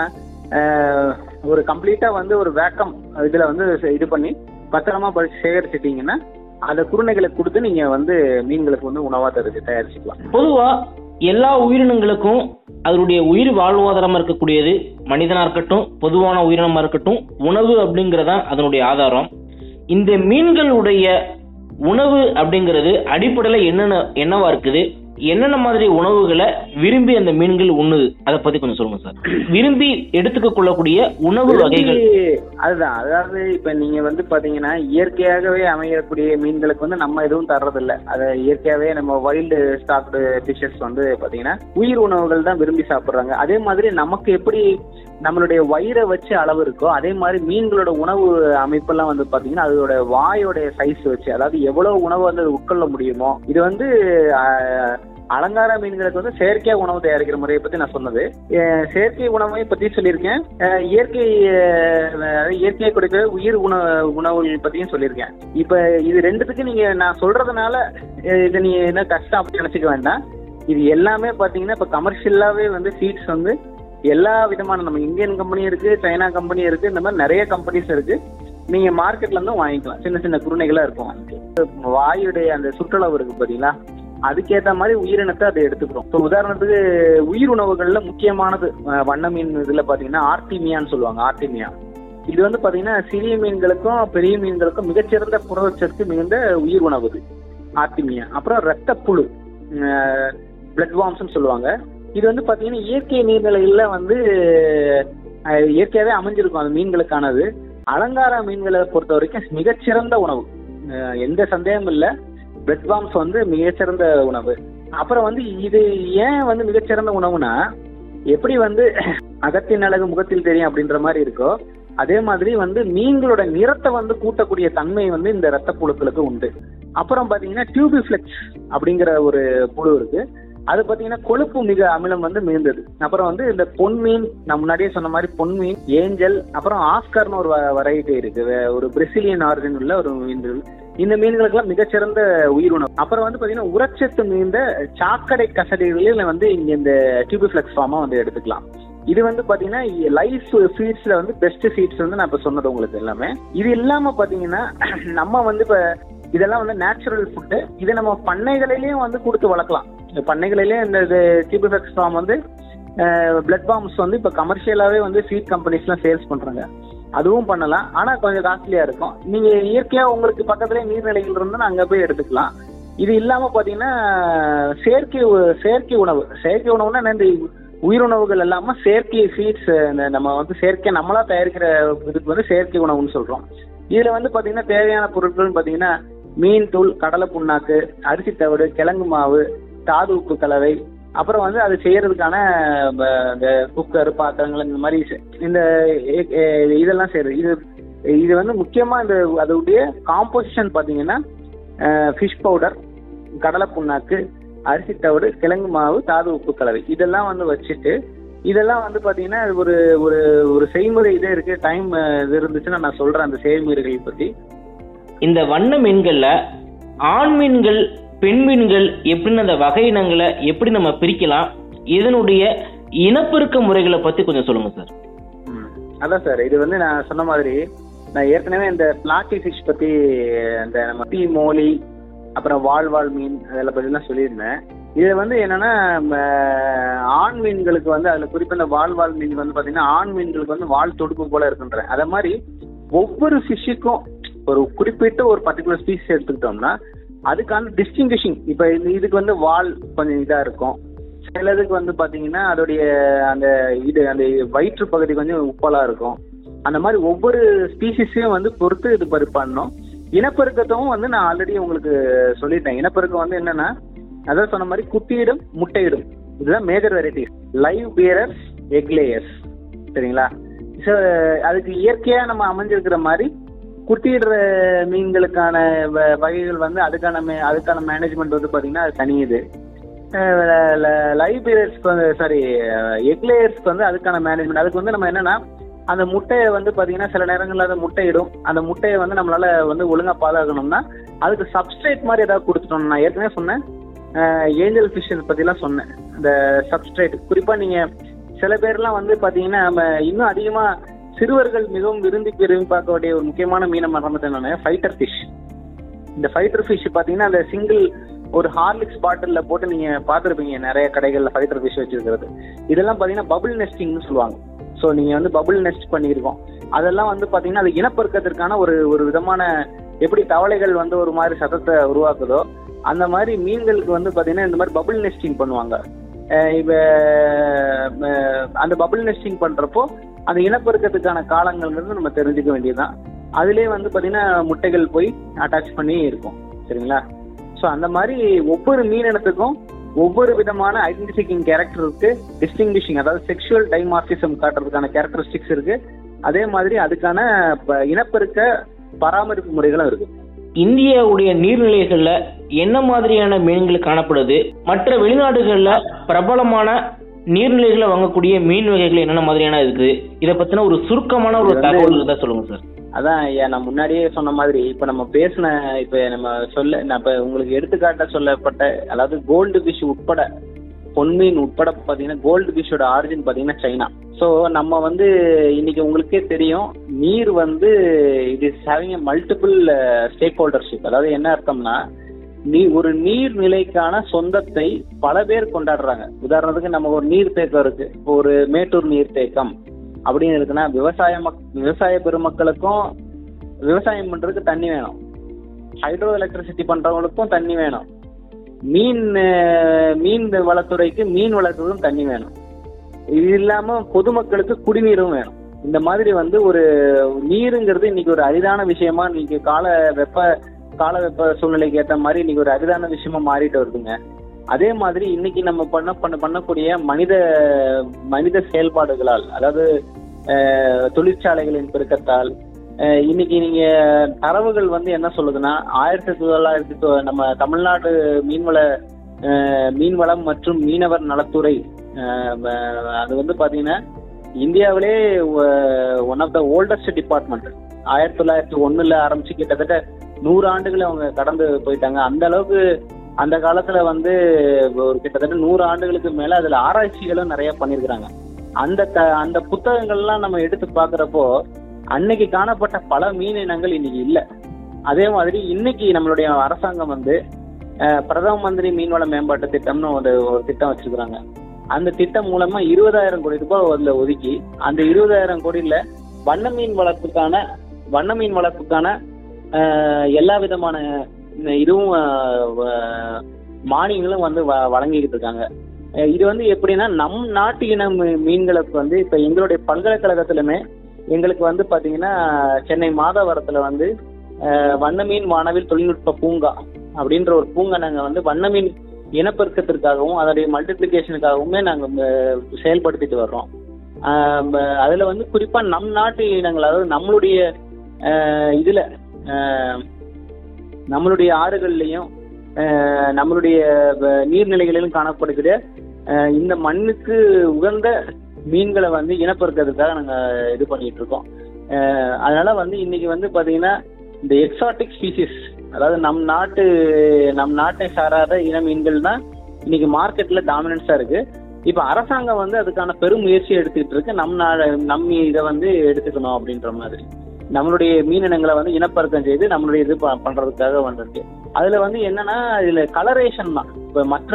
ஒரு கம்ப்ளீட்டா வந்து ஒரு வேக்கம் இதுல வந்து இது பண்ணி பத்திரமா பறிச்சு சேகரிச்சிட்டீங்கன்னா அந்த குருணைகளை கொடுத்து நீங்க வந்து மீன்களுக்கு வந்து உணவா தருக்கு தயாரிச்சுக்கலாம் பொதுவா எல்லா உயிரினங்களுக்கும் அதனுடைய உயிர் வாழ்வாதாரமா இருக்கக்கூடியது மனிதனா இருக்கட்டும் பொதுவான உயிரினமா இருக்கட்டும் உணவு அப்படிங்கறதா அதனுடைய ஆதாரம் இந்த மீன்களுடைய உணவு அப்படிங்கிறது அடிப்படையில என்னென்ன என்னவா இருக்குது என்னென்ன மாதிரி உணவுகளை விரும்பி அந்த மீன்கள் உண்ணுது அதை பத்தி கொஞ்சம் சொல்லுங்க சார் விரும்பி எடுத்துக்க கொள்ளக்கூடிய உணவு வகைகள் விரும்பி- அதுதான் அதாவது இப்ப நீங்க வந்து பாத்தீங்கன்னா இயற்கையாகவே அமையக்கூடிய மீன்களுக்கு வந்து நம்ம எதுவும் தர்றதில்ல அதை இயற்கையாகவே நம்ம வைல்டு ஸ்டாக்டு டிஷஸ் வந்து பாத்தீங்கன்னா உயிர் உணவுகள் தான் விரும்பி சாப்பிடுறாங்க அதே மாதிரி நமக்கு எப்படி நம்மளுடைய வயிறை வச்சு அளவு இருக்கோ அதே மாதிரி மீன்களோட உணவு அமைப்பெல்லாம் வந்து பாத்தீங்கன்னா அதோட வாயோட சைஸ் வச்சு அதாவது எவ்வளவு உணவு வந்து அது உட்கொள்ள முடியுமோ இது வந்து ஆஹ், அலங்கார மீன்களுக்கு வந்து செயற்கை உணவு தயாரிக்கிற முறையை பத்தி நான் சொன்னது அஹ் செயற்கை உணவை பத்தி சொல்லியிருக்கேன் அஹ் இயற்கை அஹ், அதாவது இயற்கையை கொடுக்கிற உயிர் உணவு உணவுகள் பத்தியும் சொல்லியிருக்கேன் இப்ப இது ரெண்டுத்துக்கு நீங்க நான் சொல்றதுனால அஹ், இதை நீங்க என்ன கஷ்டம் அப்படி நினைச்சுக்க வேண்டாம் இது எல்லாமே பாத்தீங்கன்னா இப்ப கமர்ஷியலாவே வந்து சீட்ஸ் வந்து எல்லா விதமான நம்ம இந்தியன் கம்பெனி இருக்கு சைனா கம்பெனி இருக்கு இந்த மாதிரி நிறைய கம்பெனிஸ் இருக்கு நீங்க மார்க்கெட்ல இருந்தும் வாங்கிக்கலாம் சின்ன சின்ன குருணைகளா இருக்கும் வாங்கிக்கலாம் வாயுடைய அந்த சுற்றளவு இருக்கு பாத்தீங்களா அதுக்கேத்த மாதிரி உயிரினத்தை அதை எடுத்துக்கிறோம் இப்போ உதாரணத்துக்கு உயிர் உணவுகள்ல முக்கியமானது அஹ், வண்ண மீன் இதுல பாத்தீங்கன்னா ஆர்டிமியான்னு சொல்லுவாங்க ஆர்டிமியா இது வந்து பாத்தீங்கன்னா சிறிய மீன்களுக்கும் பெரிய மீன்களுக்கும் மிகச்சிறந்த புரதச்சத்து மிகுந்த உயிர் உணவு இது ஆர்டிமியா அப்புறம் ரத்தப்புழு பிளட் வாம்ஸ்னு சொல்லுவாங்க இது வந்து பாத்தீங்கன்னா இயற்கை நீர்நிலைகள்ல வந்து அஹ், இயற்கையாவே அமைஞ்சிருக்கும் அந்த மீன்களுக்கானது அலங்கார மீன்களை பொறுத்த வரைக்கும் மிகச்சிறந்த உணவு அஹ், எந்த சந்தேகமும் இல்ல பிரெட் பாம்ஸ் வந்து மிகச்சிறந்த உணவு அப்புறம் வந்து இது ஏன் வந்து மிகச்சிறந்த உணவுனா எப்படி வந்து அகத்தின் அழகு முகத்தில் தெரியும் அப்படின்ற மாதிரி இருக்கோ அதே மாதிரி வந்து மீன்களோட நிறத்தை வந்து கூட்டக்கூடிய தன்மை வந்து இந்த ரத்த புழுக்களுக்கு உண்டு அப்புறம் பாத்தீங்கன்னா டியூபிஃப்ளெக்ஸ் அப்படிங்கிற ஒரு புழு இருக்கு அது பாத்தீங்கன்னா கொழுப்பு மிக அமிலம் வந்து மிகுந்தது அப்புறம் வந்து இந்த பொன்மீன் நான் முன்னாடியே சொன்ன மாதிரி பொன்மீன் ஏஞ்சல் அப்புறம் ஆஸ்கர்னு ஒரு வெரைட்டி இருக்கு வே- ஒரு பிரசிலியன் ஆர்ஜின் உள்ள ஒரு மீன்கள் இந்த மீன்களுக்கெல்லாம் மிகச்சிறந்த உயிரினம் அப்புறம் வந்து பாத்தீங்கன்னா உரச்சத்து மிகுந்த சாக்கடை கசடிகளில் வந்து இங்க இந்த டியூபிஃப்ளெக்ஸ் ஃபார்மா வந்து எடுத்துக்கலாம் இது வந்து பாத்தீங்கன்னா லைஃப் ஃபீட்ஸ்ல வந்து பெஸ்ட் ஃபீட்ஸ் வந்து நான் இப்ப சொன்னது உங்களுக்கு எல்லாமே இது இல்லாம பாத்தீங்கன்னா நம்ம வந்து இப்ப இதெல்லாம் வந்து நேச்சுரல் ஃபுட்டு இதை நம்ம பண்ணைகளிலையும் வந்து கொடுத்து வளர்க்கலாம் இந்த பண்ணைகளிலேயே இந்த இது டியூபிஃப்ளெக்ஸ் ஃபார்ம் வந்து பிளட் பாம்ஸ் வந்து இப்போ கமர்ஷியலாகவே வந்து ஃபீட் கம்பெனிஸ்லாம் சேல்ஸ் பண்ணுறாங்க அதுவும் பண்ணலாம் ஆனால் கொஞ்சம் காஸ்ட்லியாக இருக்கும் நீங்கள் இயற்கையாக உங்களுக்கு பக்கத்துலேயே நீர்நிலைகள் இருந்தால் அங்கே போய் எடுத்துக்கலாம் இது இல்லாமல் பார்த்தீங்கன்னா செயற்கை உ- செயற்கை உணவு செயற்கை உணவுனா என்ன இந்த உயிருணவுகள் இல்லாமல் செயற்கை ஃபீட்ஸ் இந்த நம்ம வந்து செயற்கை நம்மளா தயாரிக்கிற இதுக்கு வந்து செயற்கை உணவுன்னு சொல்கிறோம் இதில் வந்து பார்த்தீங்கன்னா தேவையான பொருட்கள்னு பார்த்தீங்கன்னா மீன் தூள் கடலை புண்ணாக்கு அரிசி தவிடு கிழங்கு மாவு தாது உப்பு கலவை அப்புறம் வந்து அது செய்யறதுக்கான ப- இந்த குக்கர் பாத்திரங்கள் இந்த மாதிரி செ- இந்த எ- எ- இதெல்லாம் செய்யறது இது இது வந்து முக்கியமா இந்த அதோடைய காம்போசிஷன் பாத்தீங்கன்னா ஃபிஷ் பவுடர் கடலை புண்ணாக்கு அரிசி தவிடு கிழங்கு மாவு தாது உப்பு கலவை இதெல்லாம் வந்து வச்சுட்டு இதெல்லாம் வந்து பாத்தீங்கன்னா இது ஒரு ஒரு ஒரு செய்முறை இதே இருக்கு டைம் இது இருந்துச்சுன்னா நான் சொல்றேன் அந்த செய்முறைகள் பத்தி இந்த வண்ண மீன்கள்ல ஆண் மீன்கள் பெண் மீன்கள் எப்படின்னு அந்த வகை இனங்களை எப்படி நம்ம பிரிக்கலாம் இதனுடைய இனப்பெருக்க முறைகளை பத்தி கொஞ்சம் சொல்லுங்க சார் ம். அதான் சார் இது வந்து நான் சொன்ன மாதிரி நான் ஏற்கனவே இந்த பிளாட்டி ஃபிஷ் பத்தி இந்த நம்ம டீ மோலி அப்புறம் வாழ்வாள் மீன் அதெல்லாம் பற்றிலாம் சொல்லியிருந்தேன் இது வந்து என்னன்னா ம, ஆண் மீன்களுக்கு வந்து அதுல குறிப்பா இந்த வாழ்வாள் மீன் வந்து பாத்தீங்கன்னா ஆண் மீன்களுக்கு வந்து வால் தொடுப்பு போல இருக்குன்றேன் அதே மாதிரி ஒவ்வொரு ஃபிஷ்ஷுக்கும் ஒரு குறிப்பிட்ட ஒரு பர்டிகுலர் ஸ்பீஸ் எடுத்துக்கிட்டோம்னா அதுக்கான டிஸ்டிங்கிஷிங் இப்போ இது இதுக்கு வந்து வால் கொஞ்சம் இதா இருக்கும் சிலதுக்கு வந்து பாத்தீங்கன்னா அதோடைய அந்த இது அந்த வயிற்று பகுதி கொஞ்சம் உப்பலா இருக்கும் அந்த மாதிரி ஒவ்வொரு ஸ்பீசிஸையும் வந்து பொறுத்து இது பரி பண்ணணும் இனப்பெருக்கத்தும் வந்து நான் ஆல்ரெடி உங்களுக்கு சொல்லிட்டேன் இனப்பெருக்கம் வந்து என்னன்னா அதான் சொன்ன மாதிரி குட்டியிடும் முட்டையிடும் இதுதான் major varieties live bearers egg layers சரிங்களா ஸோ அதுக்கு இயற்கையா நம்ம அமைஞ்சிருக்கிற மாதிரி குட்டியிடுற மீன்களுக்கான வ- வகைகள் வந்து அதுக்கான மே- அதுக்கான மேனேஜ்மெண்ட் வந்து பாத்தீங்கன்னா அது தனி இது லைவ் பீரியட்ஸ்க்கு வந்து சாரி எக் லேயர்ஸ்க்கு வந்து அதுக்கான மேனேஜ்மெண்ட் அதுக்கு வந்து நம்ம என்னன்னா அந்த முட்டையை வந்து பாத்தீங்கன்னா சில நேரங்கள்ல அது முட்டையிடும் அந்த முட்டையை வந்து நம்மளால வந்து ஒழுங்கா பாதுகாக்கணும்னா அதுக்கு சப்ஸ்ட்ரேட் மாதிரி ஏதாவது கொடுத்துட்டோம் நான் ஏற்கனவே சொன்னேன் ஏஞ்சல் ஃபிஷ் பத்திலாம் சொன்னேன் அந்த சப்ஸ்ட்ரேட் குறிப்பா நீங்க சில பேர்லாம் வந்து பாத்தீங்கன்னா நம்ம இன்னும் அதிகமா சிறுவர்கள் மிகவும் விரும்பி விரும்பி பார்க்க வேண்டிய ஒரு முக்கியமான மீனை மறந்துட்டேன் நான் ஃபைட்டர் ஃபிஷ் இந்த ஃபைட்டர் ஃபிஷ் பாத்தீங்கன்னா அந்த சிங்கிள் ஒரு ஹார்லிக்ஸ் பாட்டில்ல போட்டு நீங்க பார்த்துருப்பீங்க நிறைய கடைகள்ல ஃபைட்டர் ஃபிஷ் வச்சிருக்கிறது இதெல்லாம் பாத்தீங்கன்னா பபுள் நெஸ்டிங்னு சொல்லுவாங்க ஸோ நீங்க வந்து பபுள் நெஸ்ட் பண்ணியிருக்கோம் அதெல்லாம் வந்து பாத்தீங்கன்னா அது இனப்பெருக்கத்திற்கான ஒரு ஒரு விதமான எப்படி தவளைகள் வந்து ஒரு மாதிரி சத்தத்தை உருவாக்குதோ அந்த மாதிரி மீன்களுக்கு வந்து பாத்தீங்கன்னா இந்த மாதிரி பபுள் நெஸ்டிங் பண்ணுவாங்க அஹ் இப்ப அஹ் அந்த பபுள் நெஸ்டிங் பண்றப்போ அந்த இனப்பெருக்கத்துக்கான காலங்கள்ங்கிறது நம்ம தெரிஞ்சுக்க வேண்டியதுதான் அதுலயே வந்து பாத்தீங்கன்னா முட்டைகள் போய் அட்டாச் பண்ணி இருக்கும் சரிங்களா ஸோ அந்த மாதிரி ஒவ்வொரு மீனினத்துக்கும் ஒவ்வொரு விதமான ஐடென்டிஃபிகிங் கேரக்டர் இருக்கு டிஸ்டிங்விஷிங் அதாவது செக்ஷுவல் டைமார்பிசம் காட்டுறதுக்கான கேரக்டரிஸ்டிக்ஸ் இருக்கு அதே மாதிரி அதுக்கான ப- இனப்பெருக்க பராமரிப்பு முறைகளும் இருக்கு இந்தியாவுடைய நீர்நிலைகள்ல என்ன மாதிரியான மீன்கள் காணப்படுது மற்ற வெளிநாடுகள்ல பிரபலமான நீர்நிலைகளை வாங்கக்கூடிய மீன் வகைகள் என்னென்ன மாதிரியான இருக்குது இதை பத்தின ஒரு சுருக்கமான ஒரு இது வந்து- தகவல் இருந்தா சொல்லுங்க சார் அதான் ஐயா நான் முன்னாடியே சொன்ன மாதிரி இப்ப நம்ம பேசின இப்ப நம்ம சொல்ல நான் இப்ப உங்களுக்கு எடுத்துக்காட்ட சொல்லப்பட்ட அதாவது கோல்டு ஃபிஷ் உட்பட பொன்மீன் உட்பட பாத்தீங்கன்னா கோல்டு ஃபிஷ்ஷோட ஆரிஜின் பாத்தீங்கன்னா சைனா ஸோ நம்ம வந்து இன்னைக்கு உங்களுக்கே தெரியும் நீர் வந்து it is having multiple stakeholdership அதாவது என்ன அர்த்தம்னா நீ ஒரு நீர்நிலைக்கான சொந்தத்தை பல பேர் கொண்டாடுறாங்க உதாரணத்துக்கு நம்ம ஒரு நீர்த்தேக்கம் இருக்கு இப்போ ஒரு மேட்டூர் நீர்த்தேக்கம் அப்படின்னு இருக்குன்னா விவசாய மக் விவசாய பெருமக்களுக்கும் விவசாயம் பண்றதுக்கு தண்ணி வேணும் ஹைட்ரோ எலக்ட்ரிசிட்டி பண்றவங்களுக்கும் தண்ணி வேணும் மீன் அஹ், மீன் வளத்துறைக்கு மீன் வளர்க்கறதுக்கும் தண்ணி வேணும் இது இல்லாம பொதுமக்களுக்கு குடிநீரும் வேணும் இந்த மாதிரி வந்து ஒரு நீருங்கிறது இன்னைக்கு ஒரு அரிதான விஷயமா இன்னைக்கு கால வெப்ப கால வெப்ப சூழ்நிலைக்கு ஏத்த மாதிரி இன்னைக்கு ஒரு அரிதான விஷயமா மாறிட்டு வருதுங்க அதே மாதிரி இன்னைக்கு நம்ம பண்ண பண்ண பண்ணக்கூடிய மனித மனித செயல்பாடுகளால் அதாவது அஹ், தொழிற்சாலைகளின் பெருக்கத்தால் அஹ், இன்னைக்கு நீங்க தரவுகள் வந்து என்ன சொல்லுதுன்னா ஆயிரத்தி தொள்ளாயிரத்தி தொ- நம்ம தமிழ்நாடு மீன்வள அஹ், மீன்வளம் மற்றும் மீனவர் நலத்துறை அஹ், வ- அது வந்து பாத்தீங்கன்னா இந்தியாவிலே one of the oldest department ஆயிரத்தி தொள்ளாயிரத்தி ஒண்ணுல ஆரம்பிச்சு கிட்டத்தட்ட நூறு ஆண்டுகளை அவங்க கடந்து போயிட்டாங்க அந்த அளவுக்கு அந்த காலத்துல வந்து ஒரு கிட்டத்தட்ட நூறு ஆண்டுகளுக்கு மேல அதுல ஆராய்ச்சிகளும் நிறைய பண்ணியிருக்கிறாங்க அந்த த- அந்த புத்தகங்கள்லாம் நம்ம எடுத்து பார்க்கறப்போ அன்னைக்கு காணப்பட்ட பல மீன் இனங்கள் இன்னைக்கு இல்ல அதே மாதிரி இன்னைக்கு நம்மளுடைய அரசாங்கம் வந்து அஹ், பிரதம மந்திரி மீன்வள மேம்பாட்டு திட்டம்னு ஒரு ஒரு திட்டம் வச்சிருக்கிறாங்க அந்த திட்டம் மூலமா இருபதாயிரம் கோடி ரூபாய் அதுல ஒதுக்கி அந்த இருபதாயிரம் கோடியில வண்ண மீன் வளர்ப்புக்கான வண்ண மீன் வளர்ப்புக்கான அஹ், எல்லா விதமான இந்த இதுவும் அஹ், வ- மானியங்களும் வந்து வ- வழங்கிக்கிட்டு இருக்காங்க அஹ் இது வந்து எப்படின்னா நம் நாட்டு இன மீ- மீன்களுக்கு வந்து இப்ப எங்களுடைய பல்கலைக்கழகத்திலுமே எங்களுக்கு வந்து பாத்தீங்கன்னா சென்னை மாதவரத்துல வந்து அஹ், வண்ண மீன் வானவில் தொழில்நுட்ப பூங்கா அப்படின்ற ஒரு பூங்கா நாங்க வந்து வண்ண மீன் இனப்பெருக்கத்திற்காகவும் அதோடைய மல்டிப்ளிகேஷனுக்காகவுமே நாங்க அஹ், செயல்படுத்திட்டு வர்றோம் ஆஹ் ப- அதுல வந்து குறிப்பா நம் நாட்டு இனங்கள் அதாவது நம்மளுடைய ஆஹ் இதுல ஆஹ் நம்மளுடைய ஆறுகள்லயும் ஆஹ் நம்மளுடைய வ- நீர்நிலைகளிலும் காணப்படுகிற ஆஹ் இந்த மண்ணுக்கு உகந்த மீன்களை வந்து இனப்பெருக்கிறதுக்காக நாங்க இது பண்ணிட்டு இருக்கோம் ஆஹ் அதனால வந்து இன்னைக்கு வந்து பாத்தீங்கன்னா இந்த எக்ஸாட்டிக் ஸ்பீசிஸ் அதாவது நம் நாட்டு நம் நாட்டை சாராத இன மீன்கள் தான் இன்னைக்கு மார்க்கெட்ல டாமினன்ஸா இருக்கு இப்ப அரசாங்கம் வந்து அதுக்கான பெரும் முயற்சி எடுத்துக்கிட்டு இருக்கு நம் நாடு நம் இதை வந்து எடுத்துக்கணும் அப்படின்ற மாதிரி நம்மளுடைய மீனினங்களை வந்து இனப்பெருக்கம் செய்து நம்மளுடைய இது ப- பண்றதுக்காக வந்திருக்கு அதுல வந்து என்னன்னா இதுல கலரேஷன் தான் இப்ப மற்ற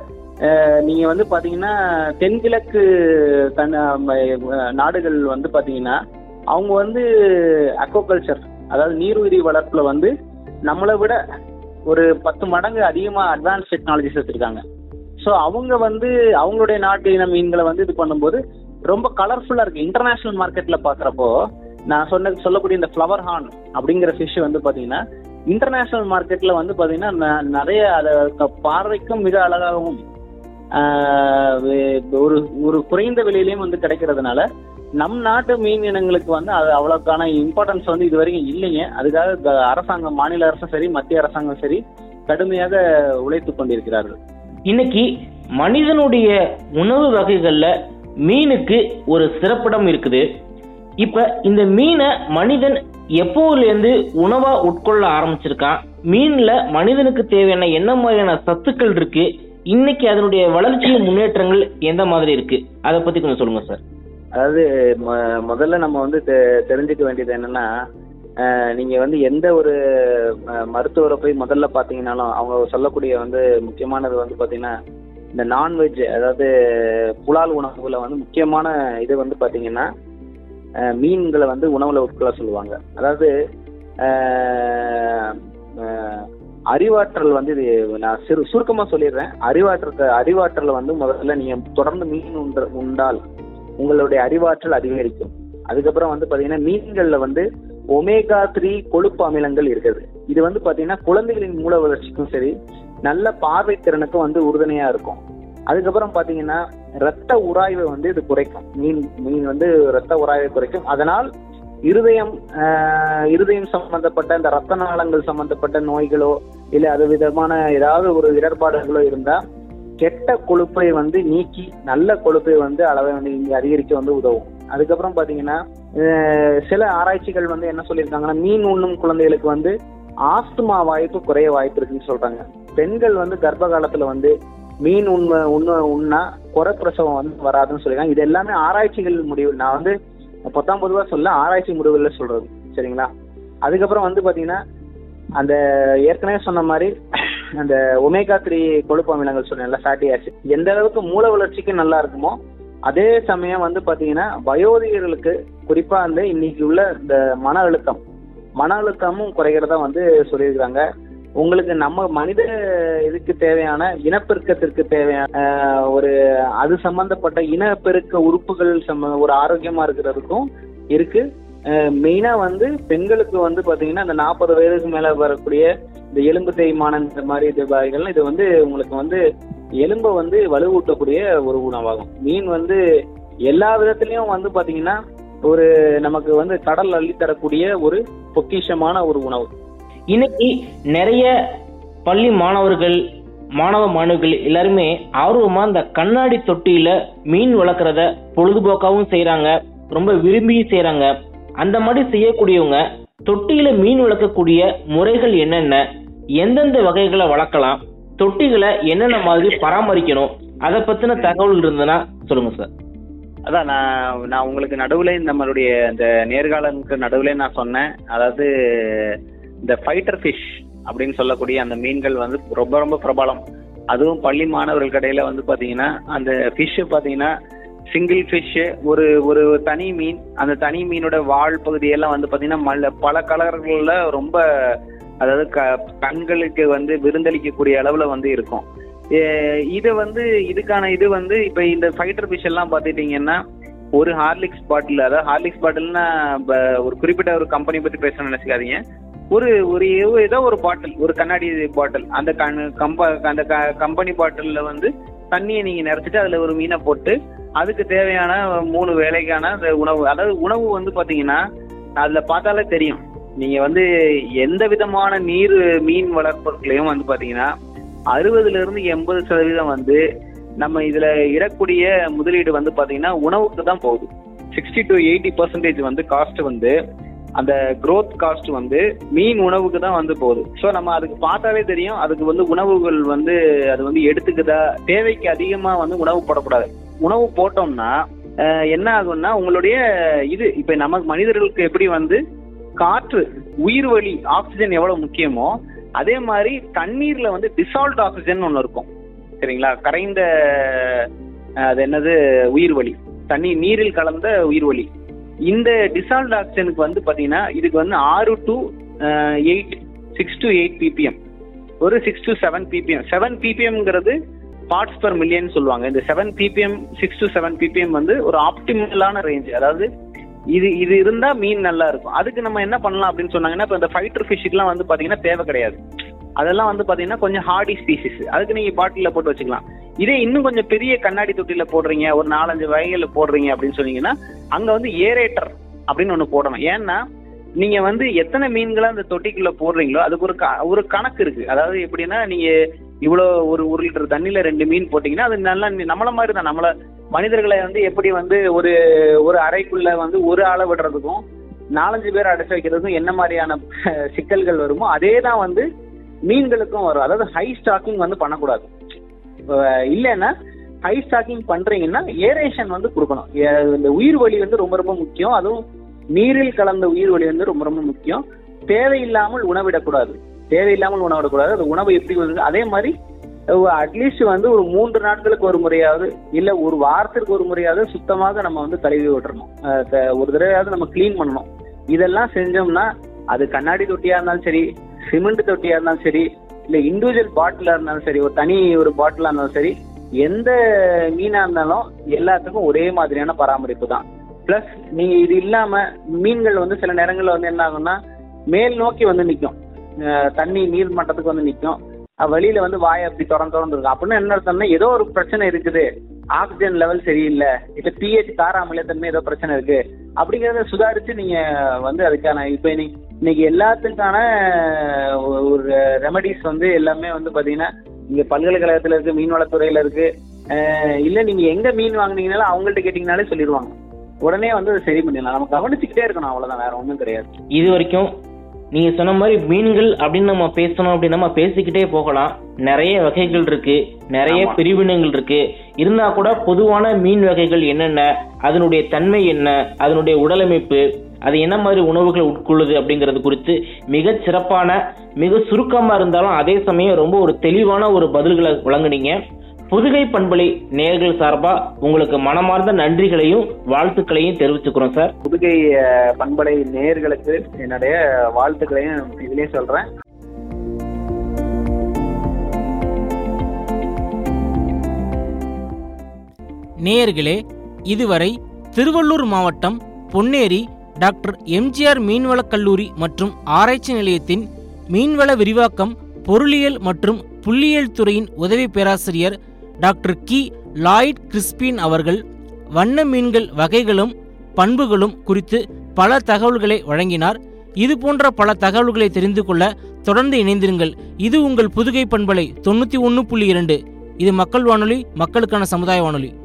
அஹ், நீங்க வந்து பாத்தீங்கன்னா தென்கிழக்கு கண் அஹ், நாடுகள் வந்து பாத்தீங்கன்னா அவங்க வந்து அக்வாகல்ச்சர் அதாவது நீர்உயிரி வளர்ப்புல வந்து நம்மளை விட ஒரு பத்து மடங்கு அதிகமா அட்வான்ஸ் டெக்னாலஜிஸ் வச்சிருக்காங்க ஸோ அவங்க வந்து அவங்களுடைய நாட்டு இன மீன்களை வந்து இது பண்ணும்போது ரொம்ப கலர்ஃபுல்லா இருக்கு இன்டர்நேஷனல் மார்க்கெட்ல பாக்குறப்போ நான் சொன்ன சொல்லக்கூடிய இந்த ஃப்ளவர் ஹார்ன் அப்படிங்கிற ஃபிஷ் வந்து பாத்தீங்கன்னா இன்டர்நேஷனல் மார்க்கெட்ல வந்து பாத்தீங்கன்னா ந- நிறைய அதை க- பார்வைக்கும் மிக அழகாகவும் ஆஹ் வே- ஒரு ஒரு குறைந்த விலையிலையும் வந்து கிடைக்கிறதுனால நம் நாட்டு மீன் இனங்களுக்கு வந்து அது அவ்வளவுக்கான இம்பார்ட்டன்ஸ் வந்து இது வரைக்கும் இல்லைங்க அதுக்காக க- அரசாங்கம் மாநில அரசும் சரி மத்திய அரசாங்கம் சரி கடுமையாக உழைத்து கொண்டிருக்கிறார்கள் இன்னைக்கு மனிதனுடைய உணவு வகைகள்ல மீனுக்கு ஒரு சிறப்பிடம் இருக்குது இப்ப இந்த மீனை மனிதன் எப்போதுல இருந்து உணவா உட்கொள்ள ஆரம்பிச்சிருக்கான் மீன்ல மனிதனுக்கு தேவையான என்ன மாதிரியான சத்துக்கள் இருக்கு இன்னைக்கு அதனுடைய வளர்ச்சி முன்னேற்றங்கள் எந்த மாதிரி இருக்கு அதை பத்தி கொஞ்சம் சொல்லுங்க சார் அதாவது ம- முதல்ல நம்ம வந்து தெ- தெரிஞ்சுக்க வேண்டியது என்னன்னா அஹ், நீங்க வந்து எந்த ஒரு அஹ், மருத்துவரை போய் முதல்ல பாத்தீங்கன்னாலும் அவங்க சொல்லக்கூடிய வந்து முக்கியமானது வந்து பாத்தீங்கன்னா இந்த நான்வெஜ் அதாவது புலால் உணவுல வந்து முக்கியமான இது வந்து பாத்தீங்கன்னா அஹ், மீன்களை வந்து உணவுல உட்கொள்ள சொல்லுவாங்க அதாவது அஹ், அஹ், அறிவாற்றல் வந்து இது நான் சிறு சுருக்கமா சொல்லிடுறேன் அறிவாற்றல் அறிவாற்றல் வந்து முதல்ல நீங்க தொடர்ந்து மீன் உண்ட உண்டால் உங்களுடைய அறிவாற்றல் அதிகரிக்கும் அதுக்கப்புறம் வந்து பாத்தீங்கன்னா மீன்கள்ல வந்து ஒமேகா த்ரீ கொழுப்பு அமிலங்கள் இருக்குது இது வந்து பாத்தீங்கன்னா குழந்தைகளின் மூல வளர்ச்சிக்கும் சரி நல்ல பார்வை திறனுக்கும் வந்து உறுதுணையா இருக்கும் அதுக்கப்புறம் பாத்தீங்கன்னா ரத்த உராய்வை வந்து இது குறைக்கும் மீன் மீன் வந்து ரத்த உராய்வை குறைக்கும் அதனால் இருதயம் ஆஹ், இருதயம் சம்பந்தப்பட்ட இந்த ரத்த நாளங்கள் சம்பந்தப்பட்ட நோய்களோ இல்ல அது விதமான ஏதாவது ஒரு இடர்பாடுகளோ இருந்தா கெட்ட கொழுப்பை வந்து நீக்கி நல்ல கொழுப்பை வந்து அளவை வந்து இங்க அதிகரிக்க வந்து உதவும் அதுக்கப்புறம் பாத்தீங்கன்னா அஹ், சில ஆராய்ச்சிகள் வந்து என்ன சொல்லியிருக்காங்கன்னா மீன் உண்ணும் குழந்தைகளுக்கு வந்து ஆஸ்துமா வாய்ப்பு குறைய வாய்ப்பு இருக்குன்னு சொல்றாங்க பெண்கள் வந்து கர்ப்ப காலத்துல வந்து மீன் உண்மை உண்ண உண்ணா குறை பிரசவம் வந்து வராதுன்னு சொல்லியிருக்காங்க இது எல்லாமே ஆராய்ச்சிகள் முடிவு நான் வந்து பத்தாம் பொதுவா சொல்ல ஆராய்ச்சி முடிவுல சொல்றது சரிங்களா அதுக்கப்புறம் வந்து பாத்தீங்கன்னா அந்த ஏற்கனவே சொன்ன மாதிரி அந்த ஒமேகா த்ரீ கொழுப்பு அமிலங்கள் சொன்னேன்ல ஃபேட்டி ஆசிட் எந்த அளவுக்கு மூல வளர்ச்சிக்கு நல்லா இருக்குமோ அதே சமயம் வந்து பாத்தீங்கன்னா வயோதிகர்களுக்கு குறிப்பா அந்த இன்னைக்கு உள்ள இந்த மன அழுத்தம் மன அழுத்தமும் குறைகிறதா வந்து சொல்லியிருக்காங்க உங்களுக்கு நம்ம மனித இதுக்கு தேவையான இனப்பெருக்கத்திற்கு தேவையான ஆஹ், ஒரு அது சம்பந்தப்பட்ட இனப்பெருக்க உறுப்புகள் சம்ம ஒரு ஆரோக்கியமா இருக்கிறதுக்கும் இருக்கு மெயினா வந்து பெண்களுக்கு வந்து பாத்தீங்கன்னா இந்த நாற்பது வயதுக்கு மேல வரக்கூடிய இந்த எலும்பு தேய்மானம் இந்த மாதிரி இது வகைகள்லாம் இது வந்து உங்களுக்கு வந்து எலும்பை வந்து வலுவூட்டக்கூடிய ஒரு உணவாகும் மீன் வந்து எல்லா விதத்திலயும் வந்து பாத்தீங்கன்னா ஒரு நமக்கு வந்து கடல் அள்ளி தரக்கூடிய ஒரு பொக்கிஷமான ஒரு உணவு இன்னைக்கு நிறைய பள்ளி மாணவர்கள் மாணவ மாணவிகள் எல்லாருமே ஆர்வமா இந்த கண்ணாடி தொட்டியில மீன் வளர்க்குறத பொழுதுபோக்காவும் செய்றாங்க ரொம்ப விரும்பி செய்றாங்க அந்த மாதிரி செய்யக்கூடியவங்க தொட்டியில மீன் வளர்க்கக்கூடிய முறைகள் என்னென்ன எந்தெந்த வகைகளை வளர்க்கலாம் தொட்டிகளை என்னென்ன மாதிரி பராமரிக்கணும் அதை பத்தின தகவல் இருந்ததுன்னா சொல்லுங்க சார் அதான் நான் நான் உங்களுக்கு நடுவுல நம்மளுடைய இந்த நேர்காலனுக்கு நடுவுல நான் சொன்னேன் அதாவது இந்த ஃபைட்டர் ஃபிஷ் அப்படின்னு சொல்லக்கூடிய அந்த மீன்கள் வந்து ரொம்ப ரொம்ப பிரபலம் அதுவும் பள்ளி மாணவர்கள் கடையில வந்து பாத்தீங்கன்னா அந்த ஃபிஷ் பாத்தீங்கன்னா சிங்கிள் ஃபிஷ் ஒரு ஒரு தனி மீன் அந்த தனி மீனோட வால் பகுதியெல்லாம் வந்து பாத்தீங்கன்னா மல்ல பல கலர்கள்ல ரொம்ப அதாவது க கண்களுக்கு வந்து விருந்தளிக்கக்கூடிய அளவுல வந்து இருக்கும் எ- இது வந்து இதுக்கான இது வந்து இப்ப இந்த ஃபைட்டர் ஃபிஷ் எல்லாம் பாத்துட்டீங்கன்னா ஒரு ஹார்லிக்ஸ் பாட்டில் அதாவது ஹார்லிக்ஸ் பாட்டில்னா ஒரு குறிப்பிட்ட ஒரு கம்பெனி பத்தி பேசணும்னு நினைச்சுக்காதீங்க ஒரு ஒரு ஏதோ- ஏதோ ஒரு பாட்டில் ஒரு கண்ணாடி பாட்டில் அந்த கண்- கம்ப அந்த கம்பெனி பாட்டில்ல வந்து தண்ணியை நீங்க நிறைச்சிட்டு அதுல ஒரு மீனை போட்டு அதுக்கு தேவையான மூணு வேலைக்கான அந்த உணவு அதாவது உணவு வந்து பாத்தீங்கன்னா அதுல பார்த்தாலே தெரியும் நீங்க வந்து எந்த விதமான நீர் மீன் வளர்ப்பொருட்களையும் வந்து பாத்தீங்கன்னா அறுபதுல இருந்து எண்பது சதவீதம் வந்து நம்ம இதுல இடக்கூடிய முதலீடு வந்து பாத்தீங்கன்னா உணவுக்கு தான் போகுது சிக்ஸ்டி டு எயிட்டி பர்சன்டேஜ் வந்து காஸ்ட் வந்து அந்த growth காஸ்ட் வந்து மீன் உணவுக்கு தான் வந்து போகுது ஸோ நம்ம அதுக்கு பார்த்தாலே தெரியும் அதுக்கு வந்து உணவுகள் வந்து அது வந்து எடுத்துக்குதா தேவைக்கு அதிகமா வந்து உணவு போடக்கூடாது உணவு போட்டோம்னா அஹ், என்ன ஆகும்னா உங்களுடைய இது இப்ப நமக்கு மனிதர்களுக்கு எப்படி வந்து காற்று உயிர் வழி ஆக்சிஜன் எவ்வளவு முக்கியமோ அதே மாதிரி தண்ணீர்ல வந்து டிசால்ட் ஆக்சிஜன் ஒன்று இருக்கும் சரிங்களா கரைந்த அஹ், அது என்னது உயிர் வழி தண்ணி நீரில் கலந்த உயிர் வழி இந்த டிசால்ட் ஆக்சிஜனுக்கு வந்து பாத்தீங்கன்னா இதுக்கு வந்து ஆறு to eight six to eight PPM ஒரு six to seven PPM seven பிபிஎம்ங்கிறது பார்ட்ஸ் per மில்லியன் சொல்லுவாங்க இந்த seven PPM six to seven PPM வந்து ஒரு ஆப்டிமலான ரேஞ்ச் அதாவது இது இது இருந்தா மீன் நல்லா இருக்கும் அதுக்கு நம்ம என்ன பண்ணலாம் அப்படின்னு சொன்னாங்கன்னா இப்போ இந்த ஃபைட்டர் ஃபிஷ்ஷுக்குலாம் வந்து பாத்தீங்கன்னா தேவை கிடையாது அதெல்லாம் வந்து பாத்தீங்கன்னா கொஞ்சம் ஹார்டி ஸ்பீசிஸ் அதுக்கு நீங்க பாட்டில போட்டு வச்சுக்கலாம் இதே இன்னும் கொஞ்சம் பெரிய கண்ணாடி தொட்டில போடுறீங்க ஒரு நாலஞ்சு வகைகள்ல போடுறீங்க அப்படின்னு சொன்னீங்கன்னா அங்க வந்து ஏரேட்டர் அப்படின்னு ஒண்ணு போடணும் ஏன்னா நீங்க வந்து எத்தனை மீன்களை அந்த தொட்டிக்குள்ள போடுறீங்களோ அதுக்கு ஒரு க- ஒரு கணக்கு இருக்கு அதாவது எப்படின்னா நீங்க இவ்வளோ ஒரு ஒரு லிட்டர் தண்ணியில ரெண்டு மீன் போட்டீங்கன்னா அது நல்லா நீ- நம்மள மாதிரி தான் நம்மள மனிதர்களை வந்து எப்படி வந்து ஒரு ஒரு அறைக்குள்ள வந்து ஒரு ஆளை விடுறதுக்கும் நாலஞ்சு பேர் அடைச்சு வைக்கிறதுக்கும் என்ன மாதிரியான சிக்கல்கள் வருமோ அதே தான் வந்து மீன்களுக்கும் வரும் அதாவது ஹை ஸ்டாக்கிங் வந்து பண்ணக்கூடாது இப்போ இல்லைன்னா ஹை ஸ்டாக்கிங் பண்றீங்கன்னா ஏரேஷன் வந்து கொடுக்கணும் ஏ- இந்த உயிர் வலி வந்து ரொம்ப ரொம்ப முக்கியம் அதுவும் நீரில் கலந்த உயிர் வலி வந்து ரொம்ப ரொம்ப முக்கியம் தேவையில்லாமல் உணவிடக்கூடாது தேவையில்லாமல் உணவிடக்கூடாது அது உணவு எப்படி வருது அதே மாதிரி அட்லீஸ்ட் வந்து ஒரு மூன்று நாட்களுக்கு ஒரு முறையாவது இல்ல ஒரு வாரத்திற்கு ஒரு முறையாவது சுத்தமாக நம்ம வந்து கழுவி விட்டுறணும் அஹ் த- ஒரு தடவையாவது நம்ம க்ளீன் பண்ணணும் இதெல்லாம் செஞ்சோம்னா அது கண்ணாடி தொட்டியா இருந்தாலும் சரி சிமெண்ட் தொட்டியா இருந்தாலும் சரி இல்ல இண்டிவிஜுவல் பாட்டிலா இருந்தாலும் சரி ஒரு தனி ஒரு பாட்டிலா இருந்தாலும் சரி எந்த மீனா இருந்தாலும் எல்லாத்துக்கும் ஒரே மாதிரியான பராமரிப்பு தான் பிளஸ் நீங்க இது இல்லாம மீன்கள் வந்து சில நேரங்கள்ல வந்து என்ன ஆகும்னா மேல் நோக்கி வந்து நிற்கும் தண்ணி நீர் மட்டத்துக்கு வந்து நிற்கும் வெளியில வந்து வாயை அப்படி திறந்து திறந்து இருக்கும் அப்படின்னு என்ன அர்த்தம்னா ஏதோ ஒரு பிரச்சனை இருக்குது ஆக்சிஜன் லெவல் சரியில்லை இல்ல பிஹெச் காராமலையத்தன்மை ஏதோ பிரச்சனை இருக்கு அப்படிங்கறத சுதாரிச்சு நீங்க வந்து அதுக்கான இப்ப இன்னைக்கு இன்னைக்கு எல்லாத்துக்கான ஒ- ஒரு ரெமடிஸ் வந்து எல்லாமே வந்து பாத்தீங்கன்னா இங்க பல்கலைக்கழகத்துல இருக்கு மீன்வளத்துறையில இருக்கு அஹ் இல்ல நீங்க எங்க மீன் வாங்குனீங்கனாலும் அவங்கள்ட்ட கேட்டீங்கனாலே சொல்லிடுவாங்க உடனே வந்து அதை சரி பண்ணிடலாம் நம்ம கவனிச்சுக்கிட்டே இருக்கணும் அவ்வளவுதான் வேற ஒண்ணும் கிடையாது இது வரைக்கும் நீங்க சொன்ன மாதிரி மீன்கள் அப்படின்னு நம்ம பேசணும் அப்படின்னு நம்ம பேசிக்கிட்டே போகலாம் நிறைய வகைகள் இருக்கு நிறைய ஆமா. பிரிவினங்கள் இருக்கு இருந்தா கூட பொதுவான மீன் வகைகள் என்னென்ன அதனுடைய தன்மை என்ன அதனுடைய உடலமைப்பு அது என்ன மாதிரி உணவுகளை உட்கொள்ளுது அப்படிங்கிறது குறித்து மிக சிறப்பான மிக சுருக்கமா இருந்தாலும் அதே சமயம் ரொம்ப ஒரு தெளிவான ஒரு பதில்களை வழங்குனீங்க புதுகை பண்பலை நேர்கள் சார்பா உங்களுக்கு மனமார்ந்த நன்றிகளையும் வாழ்த்துக்களையும் தெரிவிச்சுக்கிறோம் சார் புதுகை அஹ், பண்பலை நேயர்களுக்கு என்னுடைய வாழ்த்துக்களையும் இதுலயே சொல்றேன் நேயர்களே இதுவரை திருவள்ளூர் மாவட்டம் பொன்னேரி டாக்டர் எம்ஜிஆர் மீன்வளக் கல்லூரி மற்றும் ஆராய்ச்சி நிலையத்தின் மீன்வள விரிவாக்கம் பொருளியல் மற்றும் புள்ளியியல் துறையின் உதவி பேராசிரியர் டாக்டர் கி லாய்ட் கிறிஸ்பின் அவர்கள் வண்ண மீன்கள் வகைகளும் பண்புகளும் குறித்து பல தகவல்களை வழங்கினார் இது போன்ற பல தகவல்களை தெரிந்து கொள்ள தொடர்ந்து இணைந்திருங்கள் இது உங்கள் புதுகை பண்பலை தொண்ணூற்றி ஒன்று புள்ளி இரண்டு இது மக்கள் வானொலி மக்களுக்கான சமுதாய வானொலி